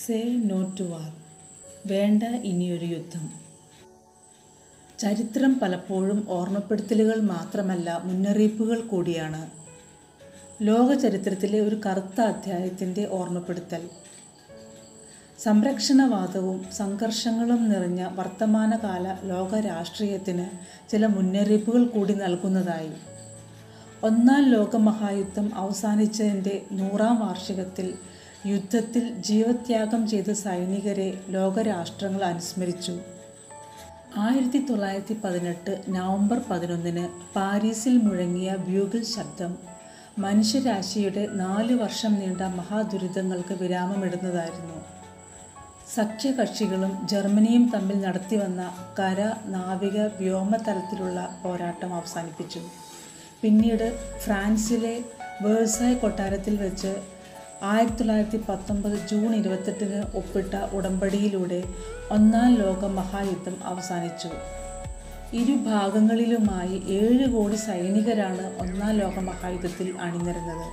say no to വാർ വേണ്ട ഇനിയൊരു യുദ്ധം ചരിത്രം പലപ്പോഴും ഓർമ്മപ്പെടുത്തലുകൾ മാത്രമല്ല മുന്നറിയിപ്പുകൾ കൂടിയാണ് ലോക ചരിത്രത്തിലെ ഒരു കറുത്ത അധ്യായത്തിൻ്റെ ഓർമ്മപ്പെടുത്തൽ സംരക്ഷണവാദവും സംഘർഷങ്ങളും നിറഞ്ഞ വർത്തമാനകാല ലോക രാഷ്ട്രീയത്തിന് ചില മുന്നറിയിപ്പുകൾ കൂടി നൽകുന്നതായി ഒന്നാം ലോകമഹായുദ്ധം അവസാനിച്ചതിൻ്റെ നൂറാം വാർഷികത്തിൽ യുദ്ധത്തിൽ ജീവത്യാഗം ചെയ്ത സൈനികരെ ലോകരാഷ്ട്രങ്ങൾ അനുസ്മരിച്ചു ആയിരത്തി തൊള്ളായിരത്തി പതിനെട്ട് നവംബർ പതിനൊന്നിന് പാരീസിൽ മുഴങ്ങിയ ബ്യൂഗിൾ ശബ്ദം മനുഷ്യരാശിയുടെ നാല് വർഷം നീണ്ട മഹാദുരിതങ്ങൾക്ക് വിരാമമിടുന്നതായിരുന്നു സഖ്യകക്ഷികളും ജർമ്മനിയും തമ്മിൽ നടത്തിവന്ന കര നാവിക വ്യോമതലത്തിലുള്ള പോരാട്ടം അവസാനിപ്പിച്ചു പിന്നീട് ഫ്രാൻസിലെ വേഴ്സായ് കൊട്ടാരത്തിൽ വെച്ച് ആയിരത്തി തൊള്ളായിരത്തി പത്തൊമ്പത് ജൂൺ ഇരുപത്തെട്ടിന് ഒപ്പിട്ട ഉടമ്പടിയിലൂടെ ഒന്നാം ലോക മഹായുദ്ധം അവസാനിച്ചു ഇരുഭാഗങ്ങളിലുമായി ഏഴ് കോടി സൈനികരാണ് ഒന്നാം ലോക മഹായുദ്ധത്തിൽ അണിനിരന്നത്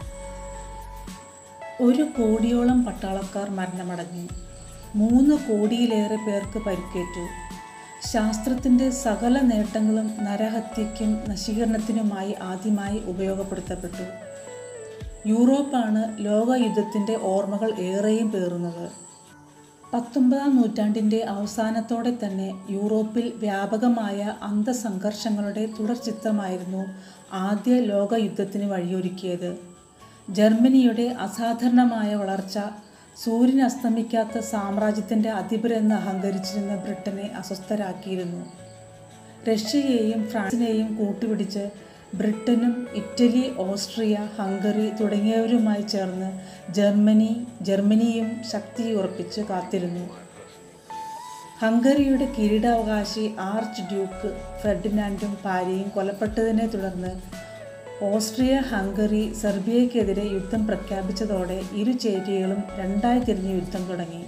ഒരു കോടിയോളം പട്ടാളക്കാർ മരണമടഞ്ഞു മൂന്ന് കോടിയിലേറെ പേർക്ക് പരിക്കേറ്റു ശാസ്ത്രത്തിൻ്റെ സകല നേട്ടങ്ങളും നരഹത്യയ്ക്കും നശീകരണത്തിനുമായി ആദ്യമായി ഉപയോഗപ്പെടുത്തപ്പെട്ടു യൂറോപ്പാണ് ലോകയുദ്ധത്തിൻ്റെ ഓർമ്മകൾ ഏറെയും പേറുന്നത് പത്തൊമ്പതാം നൂറ്റാണ്ടിൻ്റെ അവസാനത്തോടെ തന്നെ യൂറോപ്പിൽ വ്യാപകമായ അന്തസംഘർഷങ്ങളുടെ തുടർചിത്രമായിരുന്നു ആദ്യ ലോകയുദ്ധത്തിന് വഴിയൊരുക്കിയത് ജർമ്മനിയുടെ അസാധാരണമായ വളർച്ച സൂര്യൻ അസ്തമിക്കാത്ത സാമ്രാജ്യത്തിൻ്റെ അധിപരെന്ന് അഹങ്കരിച്ചിരുന്ന ബ്രിട്ടനെ അസ്വസ്ഥരാക്കിയിരുന്നു റഷ്യയെയും ഫ്രാൻസിനെയും കൂട്ടുപിടിച്ച് ബ്രിട്ടനും ഇറ്റലി ഓസ്ട്രിയ ഹംഗറി തുടങ്ങിയവരുമായി ചേർന്ന് ജർമ്മനി ജർമ്മനിയും ശക്തി ഉറപ്പിച്ച് കാത്തിരുന്നു ഹംഗറിയുടെ കിരീടാവകാശി ആർച്ച് ഡ്യൂക്ക് ഫെർഡിനാൻഡും ഭാര്യയും കൊലപ്പെട്ടതിനെ തുടർന്ന് ഓസ്ട്രിയ ഹംഗറി സെർബിയയ്ക്കെതിരെ യുദ്ധം പ്രഖ്യാപിച്ചതോടെ ഇരു ചേരികളും രണ്ടായി തിരിഞ്ഞ് യുദ്ധം തുടങ്ങി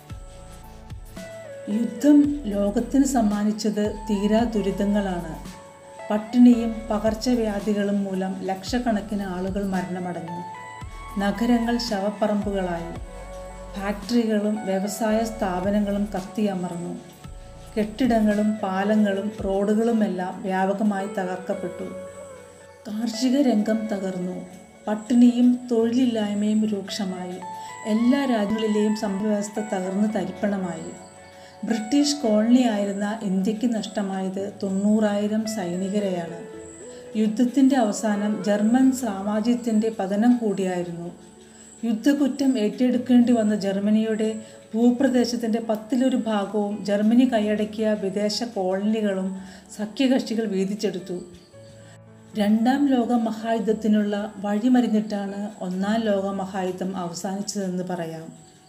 യുദ്ധം ലോകത്തിന് സമ്മാനിച്ചത് തീരാ ദുരിതങ്ങളാണ് പട്ടിണിയും പകർച്ചവ്യാധികളും മൂലം ലക്ഷക്കണക്കിന് ആളുകൾ മരണമടഞ്ഞു നഗരങ്ങൾ ശവപ്പറമ്പുകളായി ഫാക്ടറികളും വ്യവസായ സ്ഥാപനങ്ങളും കത്തിയമർന്നു കെട്ടിടങ്ങളും പാലങ്ങളും റോഡുകളുമെല്ലാം വ്യാപകമായി തകർക്കപ്പെട്ടു കാർഷിക രംഗം തകർന്നു പട്ടിണിയും തൊഴിലില്ലായ്മയും രൂക്ഷമായി എല്ലാ രാജ്യങ്ങളിലെയും സമ്പദ്വ്യവസ്ഥ തകർന്ന് തരിപ്പണമായി ബ്രിട്ടീഷ് കോളനിയായിരുന്ന ഇന്ത്യക്ക് നഷ്ടമായത് തൊണ്ണൂറായിരം സൈനികരെയാണ് യുദ്ധത്തിൻ്റെ അവസാനം ജർമ്മൻ സാമ്രാജ്യത്തിൻ്റെ പതനം കൂടിയായിരുന്നു യുദ്ധക്കുറ്റം ഏറ്റെടുക്കേണ്ടി വന്ന ജർമ്മനിയുടെ ഭൂപ്രദേശത്തിൻ്റെ പത്തിലൊരു ഭാഗവും ജർമ്മനി കൈയടക്കിയ വിദേശ കോളനികളും സഖ്യകക്ഷികൾ വീതിച്ചെടുത്തു രണ്ടാം ലോക മഹായുദ്ധത്തിനുള്ള വഴിമറിഞ്ഞിട്ടാണ് ഒന്നാം ലോക മഹായുദ്ധം അവസാനിച്ചതെന്ന് പറയാം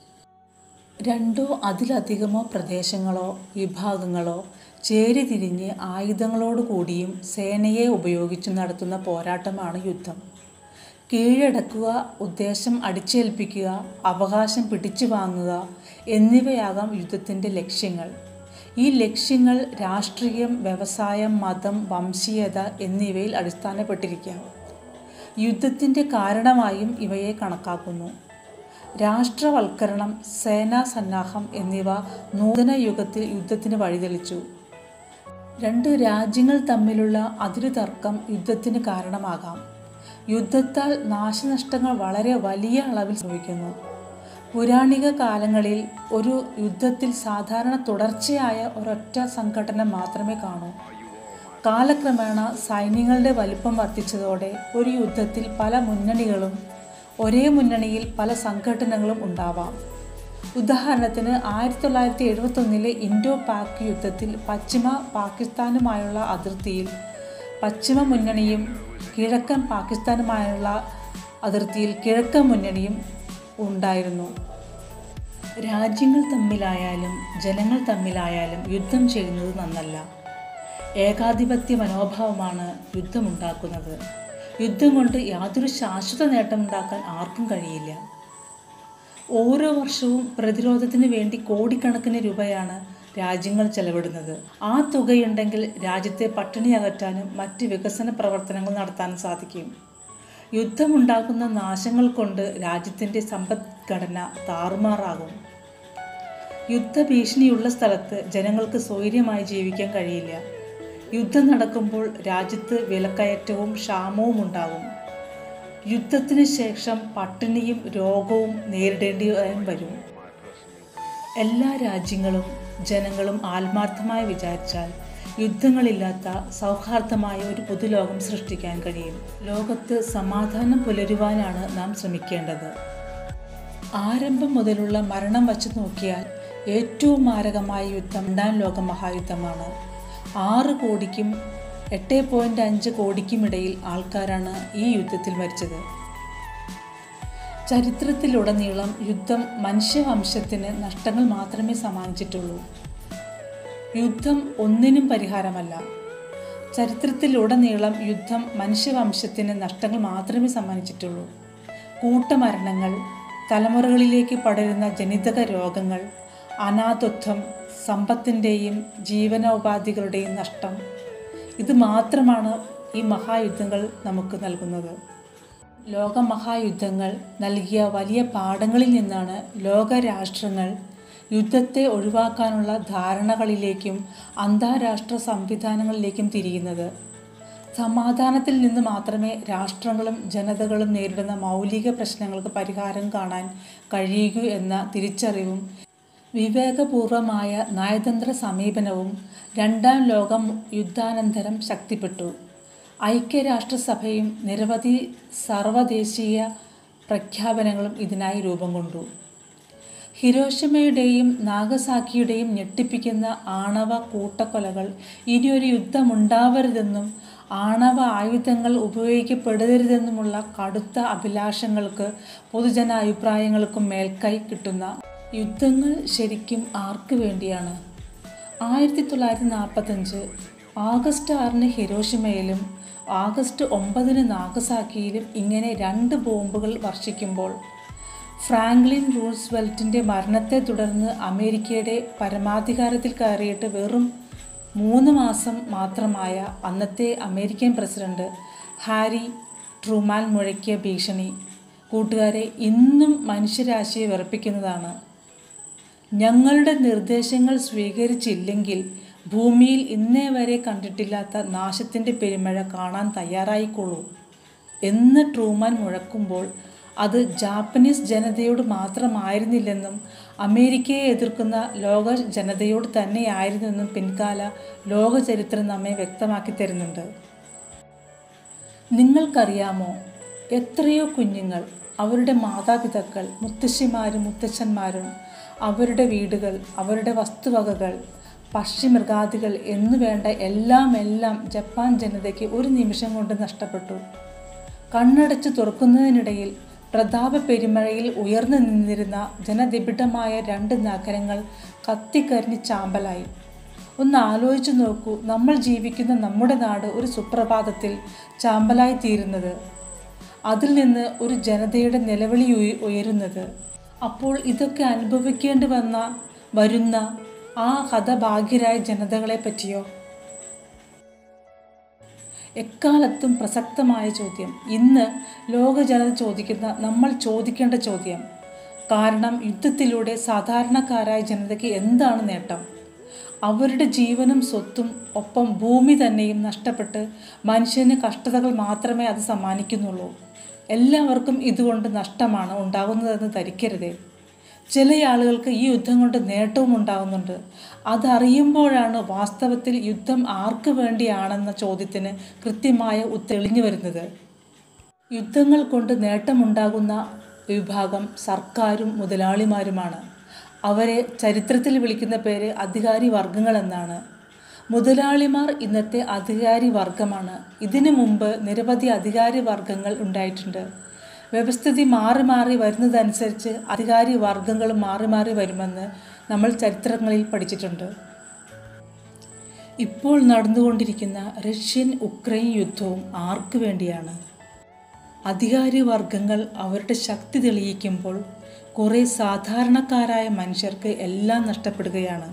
രണ്ടോ അതിലധികമോ പ്രദേശങ്ങളോ വിഭാഗങ്ങളോ ചേരിതിരിഞ്ഞ് ആയുധങ്ങളോട് കൂടിയും സേനയെ ഉപയോഗിച്ചും നടത്തുന്ന പോരാട്ടമാണ് യുദ്ധം കീഴടക്കുക ഉദ്ദേശം അടിച്ചേൽപ്പിക്കുക അവകാശം പിടിച്ചു വാങ്ങുക എന്നിവയാകാം യുദ്ധത്തിൻ്റെ ലക്ഷ്യങ്ങൾ ഈ ലക്ഷ്യങ്ങൾ രാഷ്ട്രീയം വ്യവസായം മതം വംശീയത എന്നിവയിൽ അടിസ്ഥാനപ്പെട്ടിരിക്കാം യുദ്ധത്തിൻ്റെ കാരണമായും ഇവയെ കണക്കാക്കുന്നു രാഷ്ട്രവൽക്കരണം സേനാ സന്നാഹം എന്നിവ നൂതന യുഗത്തിൽ യുദ്ധത്തിന് വഴിതെളിച്ചു രണ്ട് രാജ്യങ്ങൾ തമ്മിലുള്ള അതിരുതർക്കം യുദ്ധത്തിന് കാരണമാകാം യുദ്ധത്താൽ നാശനഷ്ടങ്ങൾ വളരെ വലിയ അളവിൽ സംഭവിക്കുന്നു പുരാണിക കാലങ്ങളിൽ ഒരു യുദ്ധത്തിൽ സാധാരണ തുടർച്ചയായ ഒരൊറ്റ സംഘടന മാത്രമേ കാണൂ കാലക്രമേണ സൈന്യങ്ങളുടെ വലിപ്പം വർദ്ധിച്ചതോടെ ഒരു യുദ്ധത്തിൽ പല മുന്നണികളും ഒരേ മുന്നണിയിൽ പല സംഘടനകളും ഉണ്ടാവാം ഉദാഹരണത്തിന് ആയിരത്തി തൊള്ളായിരത്തി എഴുപത്തൊന്നിലെ ഇൻഡോ പാക് യുദ്ധത്തിൽ പശ്ചിമ പാകിസ്ഥാനുമായുള്ള അതിർത്തിയിൽ പശ്ചിമ മുന്നണിയും കിഴക്കൻ പാകിസ്ഥാനുമായുള്ള അതിർത്തിയിൽ കിഴക്കൻ മുന്നണിയും ഉണ്ടായിരുന്നു രാജ്യങ്ങൾ തമ്മിലായാലും ജനങ്ങൾ തമ്മിലായാലും യുദ്ധം ചെയ്യുന്നത് നന്നല്ല ഏകാധിപത്യ മനോഭാവമാണ് യുദ്ധമുണ്ടാക്കുന്നത് യുദ്ധം കൊണ്ട് യാതൊരു ശാശ്വത നേട്ടമുണ്ടാക്കാൻ ആർക്കും കഴിയില്ല ഓരോ വർഷവും പ്രതിരോധത്തിന് വേണ്ടി കോടിക്കണക്കിന് രൂപയാണ് രാജ്യങ്ങൾ ചെലവിടുന്നത് ആ തുകയുണ്ടെങ്കിൽ രാജ്യത്തെ പട്ടിണി അകറ്റാനും മറ്റ് വികസന പ്രവർത്തനങ്ങൾ നടത്താനും സാധിക്കും യുദ്ധമുണ്ടാക്കുന്ന നാശങ്ങൾ കൊണ്ട് രാജ്യത്തിൻ്റെ സമ്പദ്ഘടന താറുമാറാകും യുദ്ധഭീഷണിയുള്ള സ്ഥലത്ത് ജനങ്ങൾക്ക് സ്വൈര്യമായി ജീവിക്കാൻ കഴിയില്ല യുദ്ധം നടക്കുമ്പോൾ രാജ്യത്ത് വിലക്കയറ്റവും ക്ഷാമവും ഉണ്ടാകും യുദ്ധത്തിന് ശേഷം പട്ടിണിയും രോഗവും നേരിടേണ്ടി വരും എല്ലാ രാജ്യങ്ങളും ജനങ്ങളും ആത്മാർത്ഥമായി വിചാരിച്ചാൽ യുദ്ധങ്ങളില്ലാത്ത സൗഹാർദ്ദമായ ഒരു പൊതുലോകം സൃഷ്ടിക്കാൻ കഴിയും ലോകത്ത് സമാധാനം പുലരുവാനാണ് നാം ശ്രമിക്കേണ്ടത് ആരംഭം മുതലുള്ള മരണം വച്ച് നോക്കിയാൽ ഏറ്റവും മാരകമായ യുദ്ധം രണ്ടാം ലോക മഹായുദ്ധമാണ് ആറ് കോടിക്കും എട്ട് പോയിൻ്റ് അഞ്ച് കോടിക്കും ഇടയിൽ ആൾക്കാരാണ് ഈ യുദ്ധത്തിൽ മരിച്ചത് ചരിത്രത്തിലുടനീളം യുദ്ധം മനുഷ്യവംശത്തിന് നഷ്ടങ്ങൾ മാത്രമേ സമ്മാനിച്ചിട്ടുള്ളൂ യുദ്ധം ഒന്നിനും പരിഹാരമല്ല ചരിത്രത്തിലുടനീളം യുദ്ധം മനുഷ്യവംശത്തിന് നഷ്ടങ്ങൾ മാത്രമേ സമ്മാനിച്ചിട്ടുള്ളൂ കൂട്ടമരണങ്ങൾ തലമുറകളിലേക്ക് പടരുന്ന ജനിതക രോഗങ്ങൾ അനാഥത്വം സമ്പത്തിൻ്റെയും ജീവനോപാധികളുടെയും നഷ്ടം ഇത് മാത്രമാണ് ഈ മഹായുദ്ധങ്ങൾ നമുക്ക് നൽകുന്നത് ലോകമഹായുദ്ധങ്ങൾ നൽകിയ വലിയ പാഠങ്ങളിൽ നിന്നാണ് ലോകരാഷ്ട്രങ്ങൾ യുദ്ധത്തെ ഒഴിവാക്കാനുള്ള ധാരണകളിലേക്കും അന്താരാഷ്ട്ര സംവിധാനങ്ങളിലേക്കും തിരിയുന്നത് സമാധാനത്തിൽ നിന്ന് മാത്രമേ രാഷ്ട്രങ്ങളും ജനതകളും നേരിടുന്ന മൗലിക പ്രശ്നങ്ങൾക്ക് പരിഹാരം കാണാൻ കഴിയൂ എന്ന തിരിച്ചറിവും വിവേകപൂർവമായ നയതന്ത്ര സമീപനവും രണ്ടാം ലോകം യുദ്ധാനന്തരം ശക്തിപ്പെട്ടു ഐക്യരാഷ്ട്രസഭയും നിരവധി സർവദേശീയ പ്രഖ്യാപനങ്ങളും ഇതിനായി രൂപം കൊണ്ടു ഹിരോഷിമയുടെയും നാഗസാക്കിയുടെയും ഞെട്ടിപ്പിക്കുന്ന ആണവ കൂട്ടക്കൊലകൾ ഇനിയൊരു യുദ്ധമുണ്ടാവരുതെന്നും ആണവ ആയുധങ്ങൾ ഉപയോഗിക്കപ്പെടരുതെന്നുമുള്ള കടുത്ത അഭിലാഷങ്ങൾക്ക് പൊതുജന അഭിപ്രായങ്ങൾക്കും മേൽക്കൈ കിട്ടുന്ന യുദ്ധങ്ങൾ ശരിക്കും ആർക്ക് വേണ്ടിയാണ് ആയിരത്തി തൊള്ളായിരത്തി നാൽപ്പത്തഞ്ച് ആഗസ്റ്റ് ആറിന് ഹിരോഷിമയിലും ആഗസ്റ്റ് ഒമ്പതിന് നാഗസാക്കിയിലും ഇങ്ങനെ രണ്ട് ബോംബുകൾ വർഷിക്കുമ്പോൾ ഫ്രാങ്ക്ലിൻ റൂസ്വെൽറ്റിൻ്റെ മരണത്തെ തുടർന്ന് അമേരിക്കയുടെ പരമാധികാരത്തിൽ കയറിയിട്ട് വെറും മൂന്ന് മാസം മാത്രമായ അന്നത്തെ അമേരിക്കൻ പ്രസിഡന്റ് ഹാരി ട്രൂമാൻ മുഴക്കിയ ഭീഷണി കൂട്ടുകാരെ ഇന്നും മനുഷ്യരാശിയെ വിറപ്പിക്കുന്നതാണ് ഞങ്ങളുടെ നിർദ്ദേശങ്ങൾ സ്വീകരിച്ചില്ലെങ്കിൽ ഭൂമിയിൽ ഇന്നേ വരെ കണ്ടിട്ടില്ലാത്ത നാശത്തിൻ്റെ പെരുമഴ കാണാൻ തയ്യാറായിക്കൊള്ളൂ എന്ന് ട്രൂമാൻ മുഴക്കുമ്പോൾ അത് ജാപ്പനീസ് ജനതയോട് മാത്രമായിരുന്നില്ലെന്നും അമേരിക്കയെ എതിർക്കുന്ന ലോക ജനതയോട് തന്നെയായിരുന്നെന്നും പിൻകാല ലോക ചരിത്രം നമ്മെ വ്യക്തമാക്കി തരുന്നുണ്ട് നിങ്ങൾക്കറിയാമോ എത്രയോ കുഞ്ഞുങ്ങൾ അവരുടെ മാതാപിതാക്കൾ മുത്തശ്ശിമാരും മുത്തച്ഛന്മാരും അവരുടെ വീടുകൾ അവരുടെ വസ്തുവകകൾ പക്ഷിമൃഗാദികൾ എന്നു വേണ്ട എല്ലാം എല്ലാം ജപ്പാൻ ജനതയ്ക്ക് ഒരു നിമിഷം കൊണ്ട് നഷ്ടപ്പെട്ടു കണ്ണടച്ച് തുറക്കുന്നതിനിടയിൽ പ്രതാപ പെരുമഴയിൽ ഉയർന്നു നിന്നിരുന്ന ജനനിബിഡമായ രണ്ട് നഗരങ്ങൾ കത്തിക്കരിഞ്ഞ് ചാമ്പലായി ഒന്ന് ആലോചിച്ചു നോക്കൂ നമ്മൾ ജീവിക്കുന്ന നമ്മുടെ നാട് ഒരു സുപ്രഭാതത്തിൽ ചാമ്പലായി തീരുന്നത് അതിൽ നിന്ന് ഒരു ജനതയുടെ നിലവിളി ഉയരുന്നത് അപ്പോൾ ഇതൊക്കെ അനുഭവിക്കേണ്ടി വന്ന വരുന്ന ആ ഹതഭാഗ്യരായ ജനതകളെ പറ്റിയോ എക്കാലത്തും പ്രസക്തമായ ചോദ്യം ഇന്ന് ലോക ജനത ചോദിക്കുന്ന നമ്മൾ ചോദിക്കേണ്ട ചോദ്യം കാരണം യുദ്ധത്തിലൂടെ സാധാരണക്കാരായ ജനതയ്ക്ക് എന്താണ് നേട്ടം അവരുടെ ജീവനും സ്വത്തും ഒപ്പം ഭൂമി തന്നെയും നഷ്ടപ്പെട്ട് മനുഷ്യന് കഷ്ടതകൾ മാത്രമേ അത് സമ്മാനിക്കുന്നുള്ളൂ എല്ലാവർക്കും ഇതുകൊണ്ട് നഷ്ടമാണ് ഉണ്ടാകുന്നതെന്ന് ധരിക്കരുതേ ചില ആളുകൾക്ക് ഈ യുദ്ധം കൊണ്ട് നേട്ടവും ഉണ്ടാകുന്നുണ്ട് അതറിയുമ്പോഴാണ് വാസ്തവത്തിൽ യുദ്ധം ആർക്ക് വേണ്ടിയാണെന്ന ചോദ്യത്തിന് കൃത്യമായ തെളിഞ്ഞു വരുന്നത് യുദ്ധങ്ങൾ കൊണ്ട് നേട്ടമുണ്ടാകുന്ന വിഭാഗം സർക്കാരും മുതലാളിമാരുമാണ് അവരെ ചരിത്രത്തിൽ വിളിക്കുന്ന പേര് അധികാരി വർഗങ്ങൾ എന്നാണ് മുതലാളിമാർ ഇന്നത്തെ അധികാരി വർഗമാണ് ഇതിനു മുമ്പ് നിരവധി അധികാരി വർഗങ്ങൾ ഉണ്ടായിട്ടുണ്ട് വ്യവസ്ഥിതി മാറി മാറി വരുന്നതനുസരിച്ച് അധികാരി വർഗങ്ങളും മാറി മാറി വരുമെന്ന് നമ്മൾ ചരിത്രങ്ങളിൽ പഠിച്ചിട്ടുണ്ട് ഇപ്പോൾ നടന്നുകൊണ്ടിരിക്കുന്ന റഷ്യൻ ഉക്രൈൻ യുദ്ധവും ആർക്കു വേണ്ടിയാണ് അധികാരി വർഗങ്ങൾ അവരുടെ ശക്തി തെളിയിക്കുമ്പോൾ കുറേ സാധാരണക്കാരായ മനുഷ്യർക്ക് എല്ലാം നഷ്ടപ്പെടുകയാണ്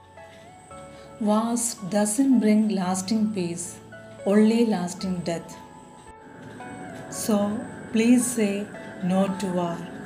wars doesn't bring lasting peace only lasting death so please say no to war